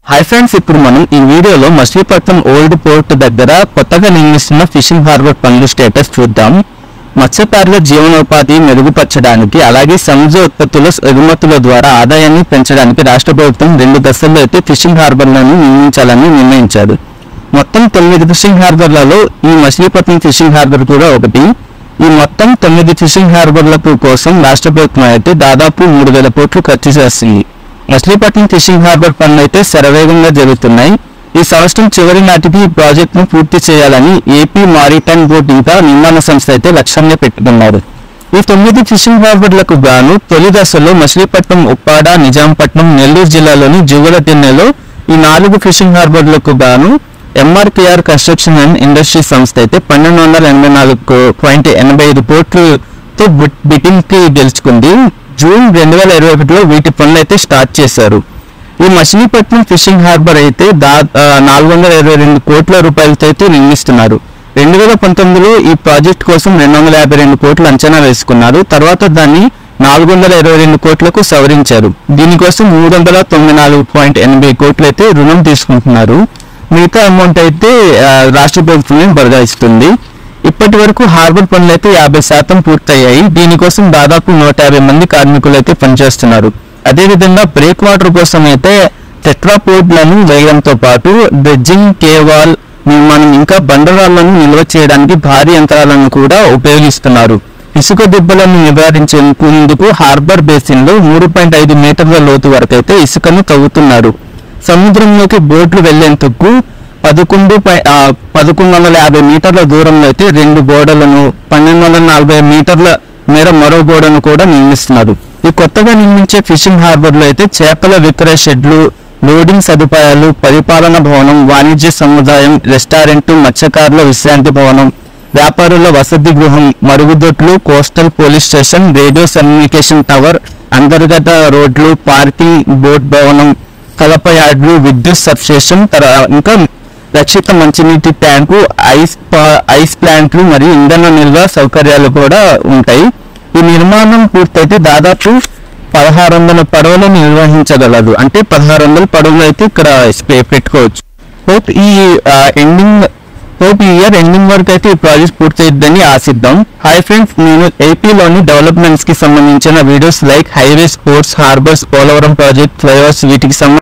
hi friends ఇప్పుడు మనం ఈ వీడియోలో మచిలీపట్నం ఓల్డ్ పోర్ట్ దగ్గర కొత్తగా నిర్మిస్తున్న ఫిషింగ్ హార్బర్ పనులు స్టేటస్ చూద్దాం మత్స్యకారుల జీవనోపాధి మెరుగుపరచడానికి అలాగే సముద్ర ఉత్పత్తుల ఎగుమతుల ద్వారా ఆదాయాన్ని పెంచడానికి రాష్ట్ర ప్రభుత్వం రెండు దశల్లో అయితే ఫిషింగ్ హార్బర్లను నిర్మించాలని నిర్ణయించారు మొత్తం తొమ్మిది ఫిషింగ్ హార్బర్లలో ఈ మచిలీపట్నం ఫిషింగ్ హార్బర్ కూడా ఒకటి ఈ మొత్తం తొమ్మిది ఫిషింగ్ హార్బర్లకు కోసం రాష్ట్ర ప్రభుత్వం అయితే దాదాపు మూడు వేల కోట్లు ఖర్చు చేస్తుంది మచిలీపట్నం ఫిషింగ్ హార్బర్ పనులు అయితే శరవేగంగా జరుగుతున్నాయి ఈ సంవత్సరం చివరి నాటికి ఈ ప్రాజెక్టును పూర్తి చేయాలని ఏపీ మారిటైమ్ బోర్డు ఇంకా నిర్మాణ సంస్థ అయితే లక్ష్యంగా పెట్టుకున్నారు ఈ తొమ్మిది ఫిషింగ్ హార్బర్లకు గాను తొలి దశలో మచిలీపట్నం ఉప్పాడ నిజాంపట్నం నెల్లూరు జిల్లాలోని జువ్వల తిన్నెలో ఈ నాలుగు ఫిషింగ్ హార్బర్లకు గాను ఎంఆర్పిఆర్ కన్స్ట్రక్షన్ అండ్ ఇండస్ట్రీ సంస్థ అయితే పన్నెండు వందల ఎనభై నాలుగు పాయింట్ ఎనభై ఐదు కోట్లతో బిటింగ్ కి గెలుచుకుంది జూన్ రెండు వేల ఇరవై ఒకటిలో వీటి పనులు అయితే స్టార్ట్ చేశారు ఈ మచిలీపట్నం ఫిషింగ్ హార్బర్ అయితే దా నాలుగు వందల ఇరవై రెండు కోట్ల రూపాయలతో అయితే నిర్మిస్తున్నారు రెండు వేల పంతొమ్మిదిలో ఈ ప్రాజెక్ట్ కోసం రెండు వందల యాభై రెండు కోట్లు అంచనా వేసుకున్నారు తర్వాత దాన్ని నాలుగు వందల ఇరవై రెండు కోట్లకు సవరించారు దీనికోసం మూడు వందల తొంభై నాలుగు పాయింట్ ఎనభై కోట్లు అయితే రుణం తీసుకుంటున్నారు మిగతా అమౌంట్ అయితే ఆ, రాష్ట్ర ప్రభుత్వమే బదలాయిస్తుంది ఇప్పటి వరకు హార్బర్ పనులు అయితే యాభై శాతం పూర్తయ్యాయి దీనికోసం దాదాపు నూట యాభై మంది కార్మికులు అయితే పనిచేస్తున్నారు అదేవిధంగా బ్రేక్ వాటర్ కోసం అయితే టెట్రాపోర్ట్లను వేయడంతో పాటు బ్రిడ్జింగ్ కేవాల్ నిర్మాణం ఇంకా బండరాళ్లను నిల్వ చేయడానికి భారీ యంత్రాలను కూడా ఉపయోగిస్తున్నారు ఇసుక దిబ్బలను నివారించేందుకు హార్బర్ బేసిన్ లో మూడు పాయింట్ ఐదు మీటర్ల లోతు వరకు అయితే ఇసుకను తవ్వుతున్నారు సముద్రంలోకి బోట్లు వెళ్లేందుకు పదకొండు పై- ఆ, పదకొండు వందల యాభై మీటర్ల దూరంలో అయితే రెండు గోడలను పన్నెండు వందల నలభై మీటర్ల మేర మరో గోడను కూడా నిర్మిస్తున్నారు ఈ కొత్తగా నిర్మించే ఫిషింగ్ హార్బర్ లో అయితే చేపల విక్రయ షెడ్లు లోడింగ్ సదుపాయాలు పరిపాలన భవనం వాణిజ్య సముదాయం రెస్టారెంట్ మత్స్యకారుల విశ్రాంతి భవనం వ్యాపారుల వసతి గృహం మరుగుదొడ్లు coastal police station radio communication tower అంతర్గత రోడ్లు పార్కింగ్ బోట్ భవనం కలప యార్డ్లు విద్యుత్ సబ్స్టేషన్ తర్వా- ఇంకా రక్షిత మంచినీటి ట్యాంకు ఐస్ పా- ఐస్ ప్లాంట్లు మరియు ఇంధన నిల్వ సౌకర్యాలు కూడా ఉంటాయి ఈ నిర్మాణం పూర్తయితే దాదాపు పదహారు వందల పడవలు నిర్వహించగలదు అంటే పదహారు వందల పడవలు అయితే ఇక్కడ స్పే పెట్టుకోవచ్చు హోప్ ఈ ఎండింగ్ హోప్ ఈ ఇయర్ ఎండింగ్ వరకు అయితే ఈ ప్రాజెక్ట్ పూర్తయిద్దని ఆశిద్దాం హాయ్ ఫ్రెండ్స్ నేను ఏపీలోని డెవలప్మెంట్స్ కి సంబంధించిన videos like highway sports harbours Polavaram project flyovers వీటికి సంబంధించి